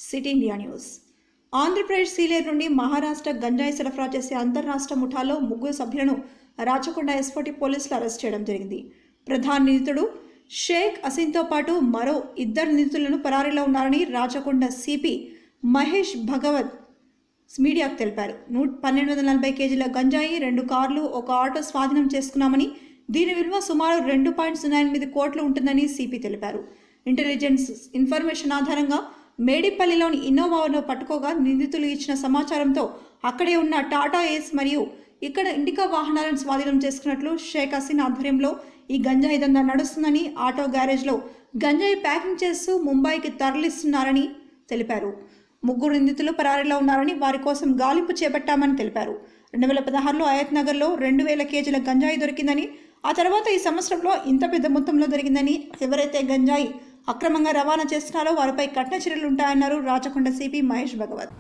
city India news Andhra Pradesh Sileru నుండి మహారాష్ట్ర గంజాయి సరఫరా చేసే అంతర్రాష్ట్ర ముఠాలో ముగ్గురు సభ్యులను రాచకొండ ఎస్పటి పోలీసులు అరెస్ట్ చేయడం జరిగింది ప్రధాన నిందితుడు షేక్ అసీన్తో పాటు మరో ఇద్దరు నిందితులను పరారీలో ఉన్నారని రాచకొండ సిపి మహేష్ భగవత్ మీడియాకు తెలిపారు నూట పన్నెండు వందల నలభై కేజీల గంజాయి రెండు కార్లు ఒక ఆటో స్వాధీనం చేసుకున్నామని దీని విలువ సుమారు రెండు పాయింట్ సున్నా ఎనిమిది కోట్లు ఉంటుందని సిపి తెలిపారు ఇంటెలిజెన్స్ ఇన్ఫర్మేషన్ ఆధారంగా మేడిపల్లిలోని ఇన్నోవాను పట్టుకోగా నిందితులు ఇచ్చిన సమాచారంతో అక్కడే ఉన్న టాటా ఏస్ మరియు ఇక్కడ ఇండికా వాహనాలను స్వాధీనం చేసుకున్నట్లు షేక్ హసీన్ ఆధ్వర్యంలో ఈ గంజాయి దందా నడుస్తుందని ఆటో గ్యారేజ్లో గంజాయి ప్యాకింగ్ చేస్తూ ముంబైకి తరలిస్తున్నారని తెలిపారు ముగ్గురు నిందితులు పరారీలో ఉన్నారని వారి కోసం గాలింపు చేపట్టామని తెలిపారు రెండు వేల పదహారులో అయత్ నగర్లో రెండు వేల కేజీల గంజాయి దొరికిందని ఆ తర్వాత ఈ సంవత్సరంలో ఇంత పెద్ద మొత్తంలో దొరికిందని ఎవరైతే గంజాయి అక్రమంగా రవాణా చేస్తున్నారో వారిపై కఠిన చర్యలు ఉంటాయన్నారు రాచకొండ సిపి మహేష్ భగవత్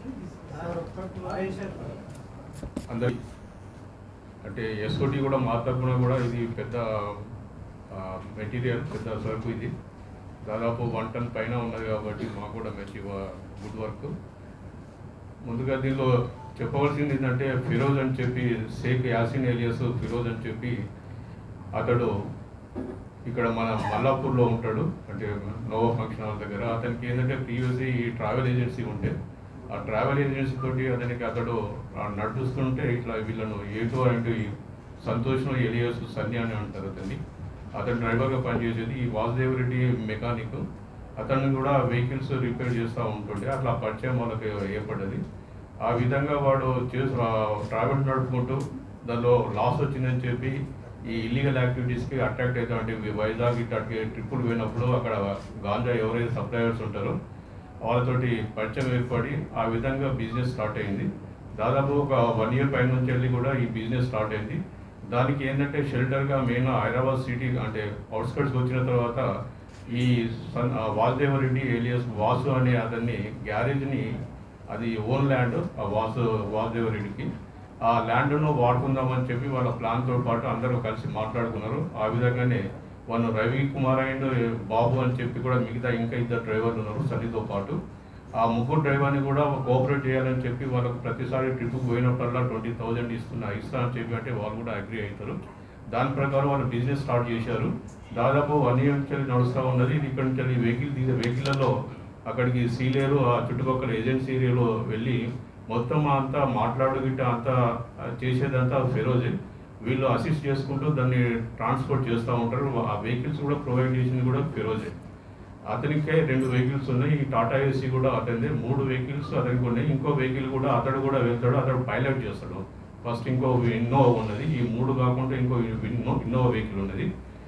అందరి అంటే ఎస్ఓటి కూడా మా తరపున కూడా ఇది పెద్ద మెటీరియల్ పెద్ద సరుకు ఇది దాదాపు వన్ టన్ పైన ఉన్నది కాబట్టి మాకు కూడా మంచి గుడ్ వర్క్ ముందుగా దీనిలో చెప్పవలసింది ఏంటంటే ఫిరోజ్ అని చెప్పి షేక్ యాసిన్ ఏలియస్ ఫిరోజ్ అని చెప్పి అతడు ఇక్కడ మన మల్లాపూర్లో ఉంటాడు అంటే నోవా ఫంక్షన్ హాల్ దగ్గర అతనికి ఏంటంటే ప్రీవియస్ ఈ ట్రావెల్ ఏజెన్సీ ఉంటే ఆ ట్రావెల్ ఏజెన్సీ తోటి అతనికి అతడు ఆ నడుస్తుంటే ఇట్లా వీళ్ళను ఏటో అంటే సంతోషం ఎలియస్ సన్ని అని అంటారు అతన్ని అతను డ్రైవర్గా పనిచేసేది ఈ వాసుదేవ్ రెడ్డి మెకానిక్ అతన్ని కూడా వెహికల్స్ రిపేర్ చేస్తూ ఉంటుండే అట్లా పరిచయం వాళ్ళకి ఏర్పడ్డది ఆ విధంగా వాడు చేసు ట్రావెల్ నడుపుకుంటూ దానిలో లాస్ వచ్చిందని చెప్పి ఈ ఇల్లీగల్ యాక్టివిటీస్కి అట్రాక్ట్ అవుతా అంటే వైజాగ్ ఇట్లాంటి ట్రిప్పులు పోయినప్పుడు అక్కడ గాంజా ఎవరైతే సప్లయర్స్ ఉంటారో వాళ్ళతోటి పరిచయం ఏర్పడి ఆ విధంగా బిజినెస్ స్టార్ట్ అయింది దాదాపు ఒక వన్ ఇయర్ పైన నుంచి వెళ్ళి కూడా ఈ బిజినెస్ స్టార్ట్ అయింది దానికి ఏంటంటే షెల్టర్గా మెయిన్ హైదరాబాద్ సిటీ అంటే అవుట్స్కట్స్కి వచ్చిన తర్వాత ఈ సన్ ఆ వాసుదేవ రెడ్డి ఏలియస్ వాసు అనే అతన్ని గ్యారేజ్ని అది ఓన్ ల్యాండ్ ఆ వాసు వాసుదేవ రెడ్డికి ఆ ల్యాండ్ను వాడుకుందామని చెప్పి వాళ్ళ ప్లాన్తో పాటు అందరూ కలిసి మాట్లాడుకున్నారు ఆ విధంగానే వాళ్ళు రవి కుమార్ అండ్ బాబు అని చెప్పి కూడా మిగతా ఇంకా ఇద్దరు డ్రైవర్లు ఉన్నారు సన్నితో పాటు ఆ ముగ్గురు డ్రైవర్ని కూడా కోఆపరేట్ చేయాలని చెప్పి వాళ్ళకు ప్రతిసారి ట్రిప్ పోయినప్పుడల్లా ట్వంటీ థౌజండ్ ఇస్తున్నా ఇస్తా అని చెప్పి అంటే వాళ్ళు కూడా అగ్రి అవుతారు దాని ప్రకారం వాళ్ళు బిజినెస్ స్టార్ట్ చేశారు దాదాపు వన్ ఇయర్ నుంచి నడుస్తూ ఉన్నది ఇది ఇక్కడ నుంచి వెహికల్ తీసే వెహికల్లో అక్కడికి సీలేరు ఆ చుట్టుపక్కల ఏజెన్సీ ఏరియాలో వెళ్ళి మొత్తం అంతా మాట్లాడు గిట్ట అంతా చేసేదంతా ఫెరోజే వీళ్ళు అసిస్ట్ చేసుకుంటూ దాన్ని ట్రాన్స్పోర్ట్ చేస్తూ ఉంటారు ఆ వెహికల్స్ కూడా ప్రొవైడ్ చేసింది కూడా ఫెరోజే అతనికే రెండు వెహికల్స్ ఉన్నాయి ఈ టాటా ఏసీ కూడా అతనిదే మూడు వెహికల్స్ అతనికి ఉన్నాయి ఇంకో వెహికల్ కూడా అతడు కూడా వెళ్తాడు అతడు పైలట్ చేస్తాడు ఫస్ట్ ఇంకో ఇన్నోవా ఉన్నది ఈ మూడు కాకుండా ఇంకో ఇన్నో ఇన్నోవా వెహికల్ ఉన్నది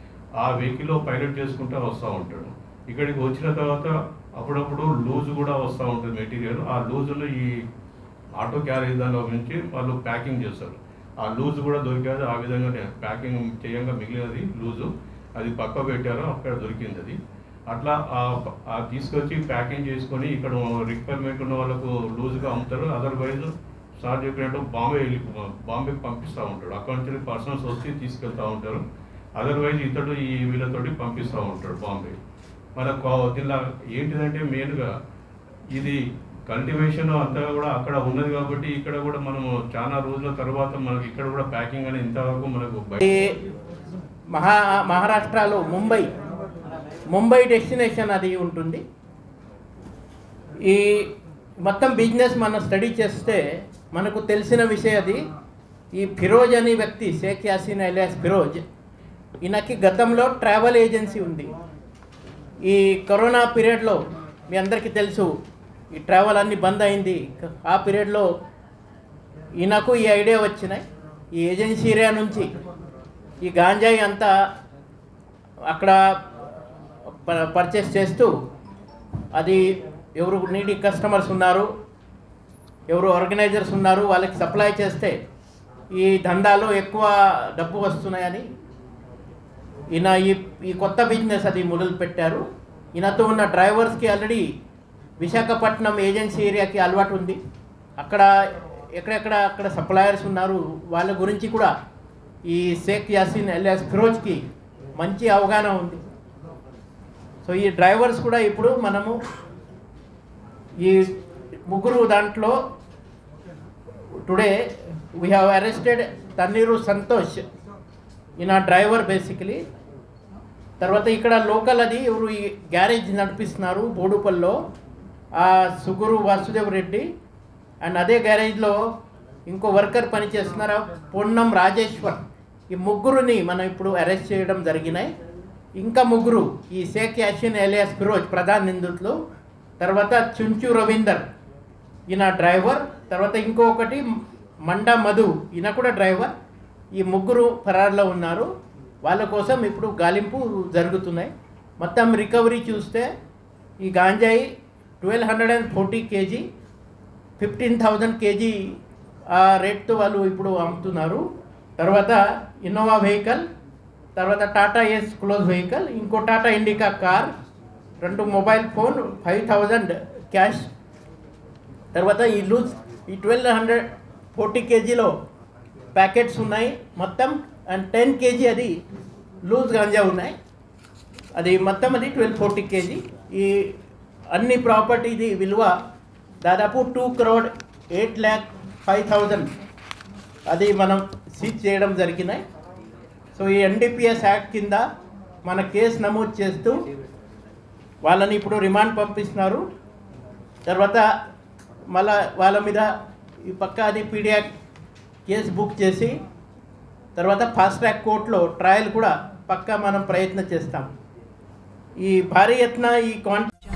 ఆ వెహికల్లో పైలట్ చేసుకుంటూ వస్తూ ఉంటాడు ఇక్కడికి వచ్చిన తర్వాత అప్పుడప్పుడు లూజ్ కూడా వస్తూ ఉంటుంది మెటీరియల్ ఆ లూజును ఈ ఆటో క్యారేజ్ దానిలో నుంచి వాళ్ళు ప్యాకింగ్ చేస్తారు ఆ లూజ్ కూడా దొరికేది ఆ విధంగానే ప్యాకింగ్ చేయంగా మిగిలినది లూజు అది పక్క పెట్టారో అక్కడ దొరికింది అది అట్లా ఆ- ఆ తీసుకొచ్చి ప్యాకింగ్ చేసుకొని ఇక్కడ రిక్వైర్మెంట్ ఉన్న వాళ్ళకు లూజ్గా అమ్ముతారు అదర్వైజ్ సార్ చెప్పినట్టు బాంబే వెళ్ళి బాంబేకి పంపిస్తూ ఉంటాడు అక్కడ నుంచి పర్సనల్స్ వచ్చి తీసుకెళ్తూ ఉంటారు అదర్వైజ్ ఇతడు ఈ వీళ్ళతోటి పంపిస్తూ ఉంటాడు బాంబే మనకు దీనిలో ఏంటిదంటే మెయిన్గా ఇది కల్టివేషన్ అంతా కూడా అక్కడ ఉన్నది కాబట్టి ఇక్కడ కూడా మనము చాలా రోజుల తర్వాత మనకి ఇక్కడ కూడా ప్యాకింగ్ అనేది ఇంతవరకు మనకు బయట ఈ మహా మహారాష్ట్రలో ముంబై ముంబై డెస్టినేషన్ అది ఉంటుంది ఈ మొత్తం బిజినెస్ మనం స్టడీ చేస్తే మనకు తెలిసిన విషయం అది ఈ ఫిరోజ్ అనే వ్యక్తి షేక్ యాసిన్ అలియాస్ ఫిరోజ్ ఈయనకి గతంలో ట్రావెల్ ఏజెన్సీ ఉంది ఈ కరోనా పీరియడ్లో మీ అందరికీ తెలుసు ఈ ట్రావెల్ అన్ని బంద్ అయింది ఆ పీరియడ్లో ఈయనకు ఈ ఐడియా వచ్చినాయి ఈ ఏజెన్సీ ఏరియా నుంచి ఈ గాంజాయి అంతా అక్కడ ప- పర్చేస్ చేస్తూ అది ఎవరు నీటి కస్టమర్స్ ఉన్నారు ఎవరు ఆర్గనైజర్స్ ఉన్నారు వాళ్ళకి సప్లై చేస్తే ఈ దందాలో ఎక్కువ డబ్బు వస్తున్నాయని ఈయన ఈ ఈ కొత్త బిజినెస్ అది మొదలు పెట్టారు ఈయనతో ఉన్న డ్రైవర్స్కి ఆల్రెడీ విశాఖపట్నం ఏజెన్సీ ఏరియాకి అలవాటు ఉంది అక్కడ ఎక్కడెక్కడ అక్కడ సప్లయర్స్ ఉన్నారు వాళ్ళ గురించి కూడా ఈ షేక్ యాసిన్ ఎల్ఎస్ ఫిరోజ్కి మంచి అవగాహన ఉంది సో ఈ డ్రైవర్స్ కూడా ఇప్పుడు మనము ఈ ముగ్గురు దాంట్లో today we have arrested Thanneeru Santosh ఈయన డ్రైవర్ బేసికలీ తర్వాత ఇక్కడ లోకల్ అది ఎవరు ఈ గ్యారేజ్ నడిపిస్తున్నారు బోడుపల్లో ఆ సుగురు వాసుదేవ్ రెడ్డి అండ్ అదే గ్యారేజ్లో ఇంకో వర్కర్ పనిచేస్తున్నారు పొన్నం రాజేశ్వర్ ఈ ముగ్గురుని మనం ఇప్పుడు అరెస్ట్ చేయడం జరిగినాయి ఇంకా ముగ్గురు ఈ షేక్ యాసిన్ ఎలియాస్ ఫిరోజ్ ప్రధాన నిందితులు తర్వాత చుంచు రవీందర్ ఈయన డ్రైవర్ తర్వాత ఇంకొకటి మండా మధు ఈయన కూడా డ్రైవర్ ఈ ముగ్గురు ఫరార్లో ఉన్నారు వాళ్ళ కోసం ఇప్పుడు గాలింపు జరుగుతున్నాయి మొత్తం రికవరీ చూస్తే ఈ గాంజాయి twelve hundred and forty kg fifteen thousand kg ఆ రేట్తో వాళ్ళు ఇప్పుడు అమ్ముతున్నారు తర్వాత ఇన్నోవా వెహికల్ తర్వాత టాటా ఎస్ క్లోజ్ వెహికల్ ఇంకో టాటా ఇండికా కార్ రెండు mobile phone five thousand cash తర్వాత ఈ లూజ్ ఈ ట్వెల్వ్ హండ్రెడ్ ఫోర్టీ కేజీలో ప్యాకెట్స్ ఉన్నాయి మొత్తం అండ్ టెన్ కేజీ అది లూజ్ గాంజా ఉన్నాయి అది మొత్తం అది ట్వెల్వ్ ఫోర్టీ కేజీ ఈ అన్ని ప్రాపర్టీది విలువ దాదాపు two crore eight lakh five thousand అది మనం సీజ్ చేయడం జరిగినాయి సో ఈ ఎన్డీపీఎస్ యాక్ట్ కింద మన కేసు నమోదు చేస్తూ వాళ్ళని ఇప్పుడు రిమాండ్ పంపిస్తున్నారు తర్వాత మళ్ళా వాళ్ళ మీద ఈ పక్క అది పీడియాక్ కేసు బుక్ చేసి తర్వాత ఫాస్ట్ ట్రాక్ కోర్టులో ట్రయల్ కూడా పక్కా మనం ప్రయత్నం చేస్తాం ఈ భారీ ఎత్తున ఈ కాన్